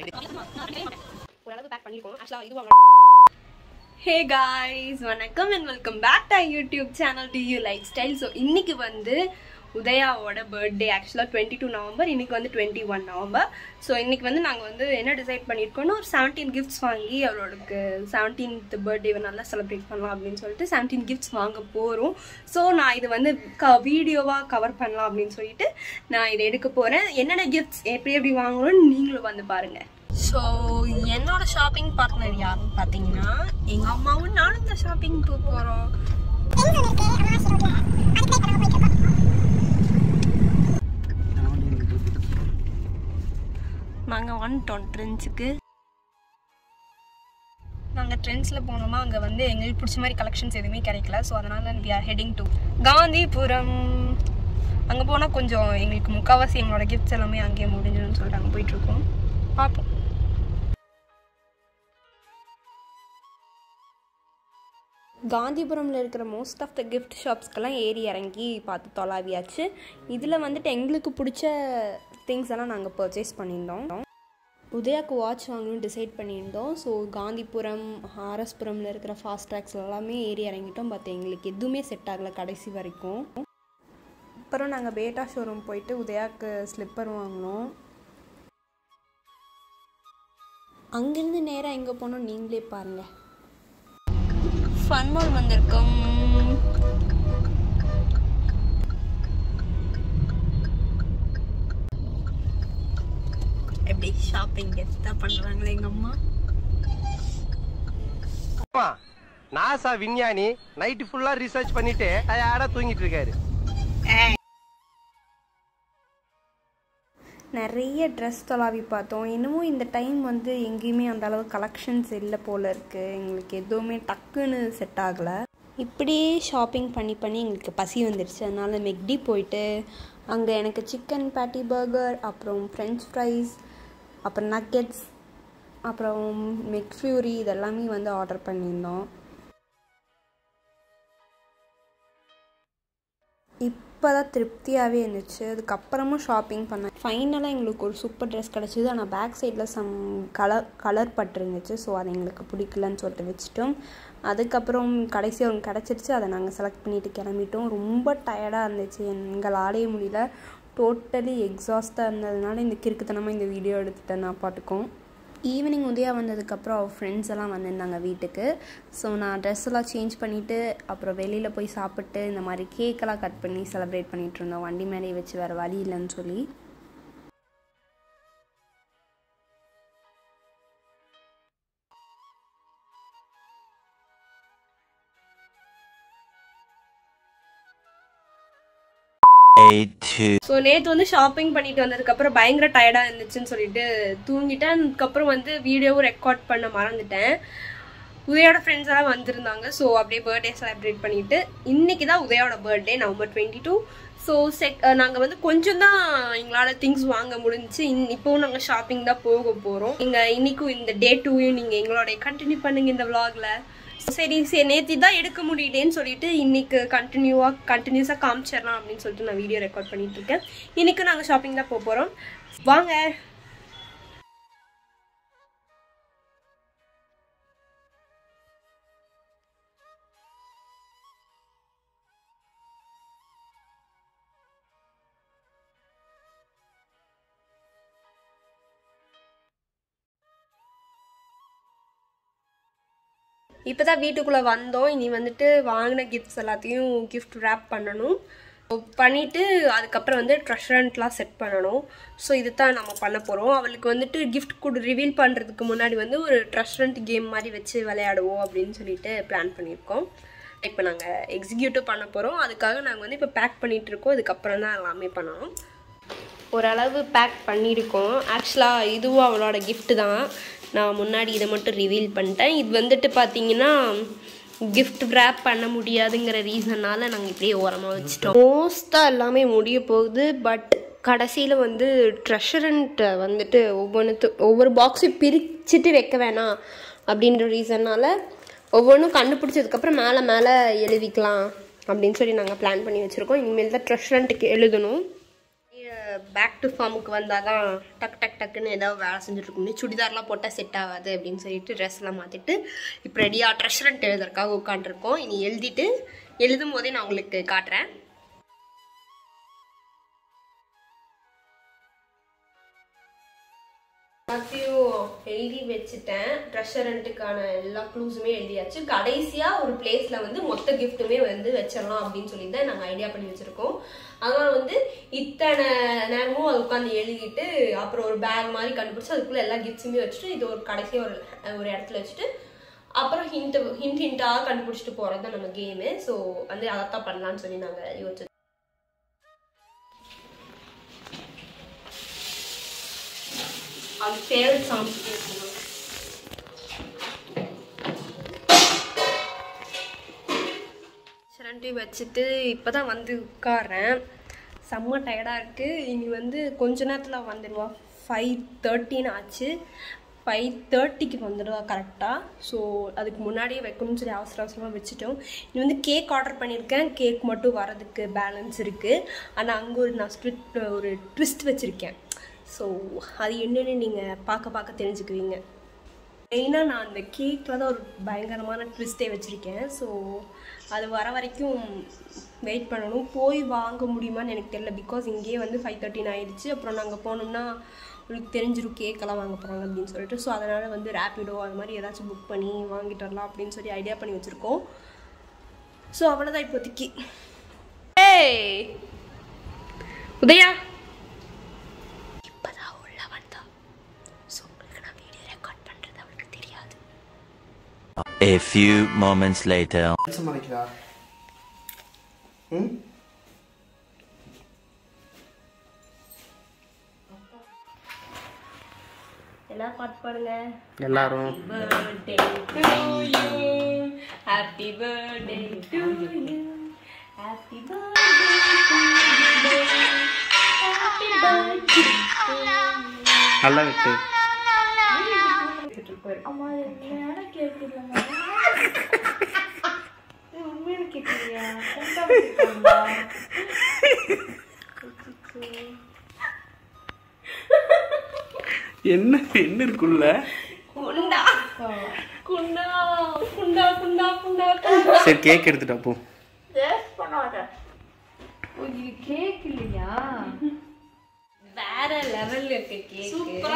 ஓரளவு பேக் பண்ணிருக்கோம் ஆக்சுவலா இது ஹே காய்ஸ் வணக்கம் and welcome back to YouTube channel to you lifestyle so இன்னைக்கு வந்து உதயாவோட பர்த்டே ஆக்சுவலாக டுவெண்ட்டி டூ நவம்பர் இன்னைக்கு வந்து டுவெண்ட்டி ஒன் நவம்பர் ஸோ இன்னைக்கு வந்து நாங்கள் வந்து என்ன டிசைட் பண்ணியிருக்கோம்னா ஒரு செவன்டீன் கிஃப்ட்ஸ் வாங்கி அவரோடக்கு செவன்டீன்த் பர்த்டேவை நல்லா செலிப்ரேட் பண்ணலாம் அப்படின்னு சொல்லிட்டு செவன்டீன் கிஃப்ட்ஸ் வாங்க போகிறோம் ஸோ நான் இது வந்து க வீடியோவாக கவர் பண்ணலாம் அப்படின்னு சொல்லிட்டு நான் இதை எடுக்க போகிறேன் என்னென்ன கிஃப்ட்ஸ் எப்படி எப்படி வாங்கணும்னு நீங்களும் வந்து பாருங்கள் ஸோ என்னோட ஷாப்பிங் பார்ட்னர் யாருன்னு பார்த்தீங்கன்னா எங்கள் அம்மாவும் நானும் இந்த ஷாப்பிங் போக போகிறோம் நாங்கள் வந்துட்டோம் ட்ரெண்ட்ஸுக்கு நாங்கள் ட்ரெண்ட்ஸில் போனோமா அங்கே வந்து எங்களுக்கு பிடிச்ச மாதிரி கலெக்ஷன்ஸ் எதுவுமே கிடைக்கல ஸோ அதனால் we are heading to Gandhipuram அங்கே போனால் கொஞ்சம் எங்களுக்கு முக்கால்வாசி எங்களோட கிஃப்ட்ஸ் எல்லாமே அங்கேயே முடிஞ்சிடும்னு சொல்லிட்டு அங்கே போயிட்டுருக்கோம் பார்ப்போம் காந்திபுரமில் இருக்கிற மோஸ்ட் ஆஃப் த கிஃப்ட் ஷாப்ஸ்க்கெல்லாம் ஏறி இறங்கி பார்த்து தொலாவியாச்சு இதில் வந்துட்டு எங்களுக்கு பிடிச்ச திங்ஸ் எல்லாம் நாங்கள் பர்ச்சேஸ் பண்ணியிருந்தோம் உதயாக்கு வாட்ச் வாங்கணும்னு டிசைட் பண்ணியிருந்தோம் ஸோ காந்திபுரம் ஆர்எஸ்புரமில் இருக்கிற ஃபாஸ்ட் ட்ராக்ஸ் எல்லாமே ஏறி இறங்கிட்டோம் பட் எங்களுக்கு எதுவுமே செட் ஆகலை கடைசி வரைக்கும் அப்புறம் நாங்கள் பேட்டா ஷோரூம் போயிட்டு உதயாக்கு ஸ்லிப்பர் வாங்கினோம் அங்கேருந்து நேராக எங்கே போனோம் நீங்களே பாருங்கள் ஃபன் மால் வந்திருக்கோம் எப்படி ஷாப்பிங் எத்தா பண்ணுறாங்களே எங்கள் அம்மா அம்மா, நாசா விஞ்ஞானி நைட்டு ஃபுல்லா ரிசர்ச் பண்ணிட்டு டயர்டா தூங்கிட்டு இருக்காரு நிறைய ட்ரெஸ் தொலாவி பார்த்தோம் இன்னமும் இந்த டைம் வந்து எங்கேயுமே அந்த அளவு கலெக்ஷன்ஸ் இல்லை போல இருக்குது எங்களுக்கு எதுவுமே டக்குன்னு செட் ஆகலை இப்படியே ஷாப்பிங் பண்ணி பண்ணி எங்களுக்கு பசி வந்துடுச்சு அதனால மெக்டி போயிட்டு அங்கே எனக்கு சிக்கன் பேட்டி பர்கர் அப்புறம் ஃப்ரெஞ்ச் ஃப்ரைஸ் அப்புறம் நக்கெட்ஸ் அப்புறம் மெக்ஃப்யூரி இதெல்லாமே வந்து ஆர்டர் பண்ணியிருந்தோம் இப்போ தான் திருப்தியாகவே இருந்துச்சு அதுக்கப்புறமும் ஷாப்பிங் பண்ணேன் ஃபைனலாக எங்களுக்கு ஒரு சூப்பர் ட்ரெஸ் கிடச்சிது ஆனால் பேக் சைடில் சம் கலர் கலர் பட்டிருந்துச்சு ஸோ அது எங்களுக்கு பிடிக்கலன்னு சொல்லிட்டு வச்சுட்டோம் அதுக்கப்புறம் கடைசி ஒன்று கிடச்சிருச்சு அதை நாங்கள் செலக்ட் பண்ணிட்டு கிளம்பிட்டோம் ரொம்ப டயர்டாக இருந்துச்சு எங்களாலேயே முடியல டோட்டலி எக்ஸாஸ்ட்டாக இருந்ததுனால இந்த கிறுக்குத்தனமாக இந்த வீடியோ எடுத்துட்டேன் நான் பாட்டுக்கும் ஈவினிங் உதயா வந்ததுக்கப்புறம் அவள் ஃப்ரெண்ட்ஸ் எல்லாம் வந்திருந்தாங்க வீட்டுக்கு ஸோ நான் ட்ரெஸ் எல்லாம் சேஞ்ச் பண்ணிவிட்டு அப்புறம் வெளியில் போய் சாப்பிட்டு இந்த மாதிரி கேக்கெல்லாம் கட் பண்ணி செலிப்ரேட் பண்ணிகிட்டு இருந்தோம் வண்டி மேலேயே வச்சு வேறு வழி இல்லைன்னு சொல்லி ஸோ நேற்று வந்து ஷாப்பிங் பண்ணிட்டு வந்ததுக்கப்புறம் பயங்கர டயர்டாக இருந்துச்சுன்னு சொல்லிட்டு தூங்கிட்டேன் அதுக்கப்புறம் வந்து வீடியோவும் ரெக்கார்ட் பண்ண மறந்துட்டேன் உதயோட ஃப்ரெண்ட்ஸ் எல்லாம் வந்திருந்தாங்க ஸோ அப்படியே பர்த்டே செலிப்ரேட் பண்ணிட்டு இன்னைக்கு தான் உதயோட birthday November twenty two so check நாங்கள் வந்து கொஞ்சம் தான் எங்களால் திங்ஸ் வாங்க முடிஞ்சுச்சு இன் இப்போவும் நாங்கள் ஷாப்பிங் தான் போக போகிறோம் நீங்கள் இன்னைக்கும் இந்த டே டூவையும் நீங்கள் எங்களோட கண்டினியூ பண்ணுங்க இந்த vlogல சரி சரி நேற்று தான் எடுக்க முடியலேன்னு சொல்லிட்டு இன்னைக்கு கண்டினியூவாக கண்டினியூஸாக காமிச்சிடலாம் அப்படின்னு சொல்லிட்டு நான் வீடியோ ரெக்கார்ட் பண்ணிட்டு இருக்கேன் இன்னைக்கு நாங்கள் ஷாப்பிங் தான் போக போகிறோம் வாங்க இப்போ தான் வீட்டுக்குள்ளே வந்தோம் இனி வந்துட்டு வாங்கின கிஃப்ட்ஸ் எல்லாத்தையும் கிஃப்ட் ரேப் பண்ணணும் பண்ணிவிட்டு அதுக்கப்புறம் வந்து ட்ரெஷரண்ட்லாம் செட் பண்ணணும் ஸோ இது தான் நம்ம பண்ண போகிறோம் அவளுக்கு வந்துட்டு கிஃப்ட் கூட ரிவீல் பண்ணுறதுக்கு முன்னாடி வந்து ஒரு ட்ரெஷரண்ட் கேம் மாதிரி வச்சு விளையாடுவோம் அப்படின்னு சொல்லிட்டு பிளான் பண்ணியிருக்கோம் இப்போ நாங்கள் எக்ஸிக்யூட்டிவ் பண்ண போகிறோம் அதுக்காக நாங்கள் வந்து இப்போ பேக் பண்ணிகிட்டு இருக்கோம் இதுக்கப்புறம் தான் எல்லாமே பண்ணணும் ஓரளவு பேக் பண்ணியிருக்கோம் ஆக்சுவலாக இதுவும் அவளோட gift தான் நான் முன்னாடி இதை மட்டும் ரிவீல் பண்ணிட்டேன் இது வந்துட்டு பார்த்தீங்கன்னா gift wrap பண்ண முடியாதுங்கிற ரீசனால் நாங்கள் இப்படியே ஓரமாக வச்சுட்டோம் மோஸ்ட்டாக எல்லாமே முடிய போகுது பட் கடைசியில் வந்து ட்ரெஷரண்ட்டை வந்துட்டு ஒவ்வொன்றுத்து ஒவ்வொரு பாக்ஸையும் பிரிச்சுட்டு வைக்க வேணாம் அப்படின்ற ரீசனால் ஒவ்வொன்றும் கண்டுபிடிச்சதுக்கப்புறம் மேலே மேலே எழுதிக்கலாம் அப்படின்னு சொல்லி நாங்கள் பிளான் பண்ணி வச்சுருக்கோம் இனிமேல் தான் ட்ரெஷரண்ட்டுக்கு எழுதணும் பேக் டு ஃபார்முக்கு வந்தால் தான் டக் டக் டக்குன்னு ஏதாவது வேலை செஞ்சுட்டு இருக்கணும் சுடிதார்லாம் போட்டால் செட் ஆகாது அப்படின்னு சொல்லிட்டு ட்ரெஸ்லாம் மாற்றிட்டு இப்போ ரெடியாக ட்ரெஷரண்ட் எழுதுறதுக்காக உட்காந்துருக்கோம் இனி எழுதிட்டு எழுதும் போதே நான் உங்களுக்கு காட்டுறேன் எல்லாத்தையும் எழுதி வச்சுட்டேன் ட்ரெஷரண்ட்டுக்கான எல்லா க்ளூஸுமே எழுதியாச்சு கடைசியாக ஒரு பிளேஸில் வந்து மொத்த கிஃப்ட்டுமே வந்து வச்சிடலாம் அப்படின்னு சொல்லி தான் நாங்கள் ஐடியா பண்ணி வச்சுருக்கோம் அதனால வந்து இத்தனை நேரமும் அது உட்காந்து எழுதிட்டு அப்புறம் ஒரு பேக் மாதிரி கண்டுபிடிச்சு அதுக்குள்ளே எல்லா கிஃப்ட்ஸுமே வச்சுட்டு இது ஒரு கடைசியாக ஒரு ஒரு இடத்துல வச்சுட்டு அப்புறம் ஹிண்ட் ஹிண்ட் ஹிண்ட்டாக கண்டுபிடிச்சிட்டு போகிறது தான் நம்ம கேமு ஸோ வந்து அதைத்தான் பண்ணலான்னு சொல்லி நாங்கள் யோசிச்சு அது ஃபேவரட் சாங்ஸ் கேட்கணும் சரண்டி வச்சுட்டு இப்போ தான் வந்து உட்காரேன் செம்ம டயர்டாக இருக்குது இனி வந்து கொஞ்ச நேரத்தில் வந்துடுவா ஃபைவ் தேர்ட்டின்னு ஆச்சு ஃபைவ் தேர்ட்டிக்கு வந்துடுவா கரெக்டாக ஸோ அதுக்கு முன்னாடியே வைக்கணும்னு சொல்லி அவசர அவசரமாக வச்சுட்டோம் இனி வந்து கேக் ஆர்டர் பண்ணியிருக்கேன் கேக் மட்டும் வரதுக்கு பேலன்ஸ் இருக்குது ஆனால் அங்கே ஒரு நான் ஸ்ட்ரிட் ஒரு ட்விஸ்ட் வச்சுருக்கேன் ஸோ அது என்னென்னு நீங்கள் பார்க்க பார்க்க தெரிஞ்சுக்குவீங்க மெயினாக நான் அந்த கேக்கில் தான் ஒரு பயங்கரமான ட்விஸ்ட்டே வச்சுருக்கேன் ஸோ அது வர வரைக்கும் வெயிட் பண்ணணும் போய் வாங்க முடியுமான்னு எனக்கு தெரியல பிகாஸ் இங்கேயே வந்து ஃபைவ் தேர்ட்டின் ஆயிடுச்சு அப்புறம் நாங்கள் போனோம்னா உங்களுக்கு தெரிஞ்சிடும் கேக்கெல்லாம் வாங்க போகிறாங்க அப்படின்னு சொல்லிட்டு ஸோ அதனால் வந்து ரேப்பிடோ அது மாதிரி ஏதாச்சும் புக் பண்ணி வாங்கிட்டு வரலாம் அப்படின்னு சொல்லி ஐடியா பண்ணி வச்சுருக்கோம் ஸோ அவ்வளோதான் இப்போதைக்கு ஏய் உதயா இப்போதான் உள்ள வந்தா ஸோ உங்களுக்கு நான் வீடியோ ரெக்கார்ட் பண்ணுறது அவளுக்கு தெரியாது A few moments later. சமாளிக்கிறா ம் எல்லாம் பாட்டு பாடுங்க எல்லாரும் birthday to you. Happy birthday to you. Happy birthday to you. Happy birthday to you. நல்லா விட்டு என்ன என்ன இருக்குள்ள குண்டா குண்டா குண்டா குண்டா குண்டா சரி கேக் எடுத்துட்டா போ வேற லெவல்ல இருக்கு கேக் சூப்பரா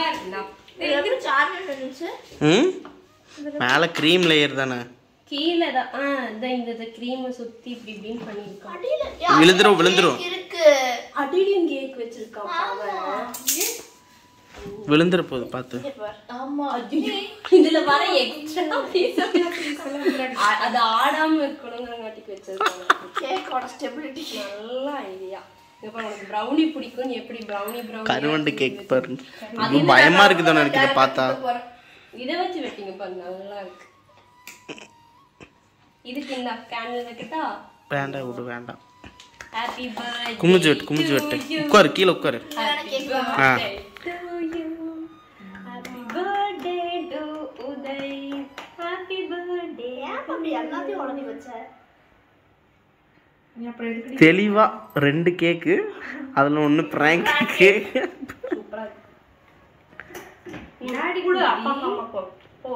ம் மேலே க்ரீம் லேயர் தானே கீழே தான் ஆ இந்த இந்த க்ரீமை சுத்தி இப்படி இப்படின்னு பண்ணிருக்கான் விழுந்துரும் விழுந்துரும் அடியிலும் கேக் வச்சிருக்கான் அவன் விழுந்துற போகுது பார்த்து இதுல வர எக்ஸ்ட்ரா அது ஆடாம இருக்கணுங்கிறங்காட்டிக்கு வச்சிருக்காங்க கேக்கோட ஸ்டெபிலிட்டி நல்ல ஐடியா இப்ப உனக்கு ப்ரௌனி பிடிக்கும் நீ எப்படி ப்ரௌனி ப்ரௌனி கருவண்டு கேக் பாரு ரொம்ப பயமா இருக்குதோ நினைக்கிற பார்த்தா இத வச்சு வெட்டிங்க பாரு நல்லா இருக்கு இதுக்கு இந்த கேண்டில் வைக்கட்டா வேண்டாம் விடு வேண்டாம் ஹாப்பி பர்த்டே குமிஞ்சு வெட்டு குமிஞ்சு வெட்டு உட்காரு கீழே உட்காரு ஆ happy birthday to Uday happy birthday அப்படி எல்லாத்தையும் உடனே வச்ச தெளிவா ரெண்டு கேக்கு அதுல ஒண்ணு பிராங்க் கேக்கு முன்னாடி கூட அப்பா அம்மா போ போ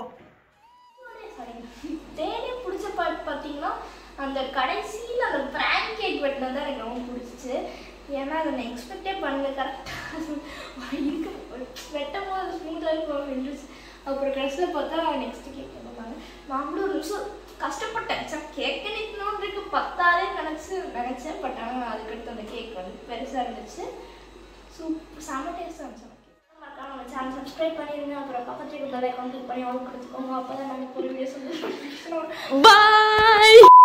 தேனே பிடிச்ச பாட்டு பார்த்தீங்கன்னா அந்த கடைசியில் அந்த பிராங்க் கேக் வெட்டினது தான் எனக்கு ரொம்ப பிடிச்சிச்சு ஏன்னா அதை நான் எக்ஸ்பெக்டே பண்ணல கரெக்டாக இருக்க வெட்டும் போது அது ஸ்மூத்தாக போக இருந்துச்சு அப்புறம் கடைசியில் பார்த்தா நெக்ஸ்ட் கேக் பண்ணுவாங்க நான் கூட ஒரு நிமிஷம் கஷ்டப்பட்டேன் சார் கேக் நிற்கணுன்றதுக்கு பத்தாதே நினச்சி நினச்சேன் பட் ஆனால் அதுக்கடுத்து அந்த கேக் வந்து பெருசாக இருந்துச்சு சூப்பர் செம்ம டேஸ்ட்டாக இருந்துச்சு அந்த cake. மறக்காம நம்ம சேனல் சப்ஸ்கிரைப் பண்ணிடுங்க அப்புறம் பக்கத்துல இருக்கிற அக்கௌண்ட் கிளிக் பண்ணி ஆல் கொடுத்துக்கோங்க அப்போ தான் நமக்கு ஒரு வீடியோஸ் வந்து பாய்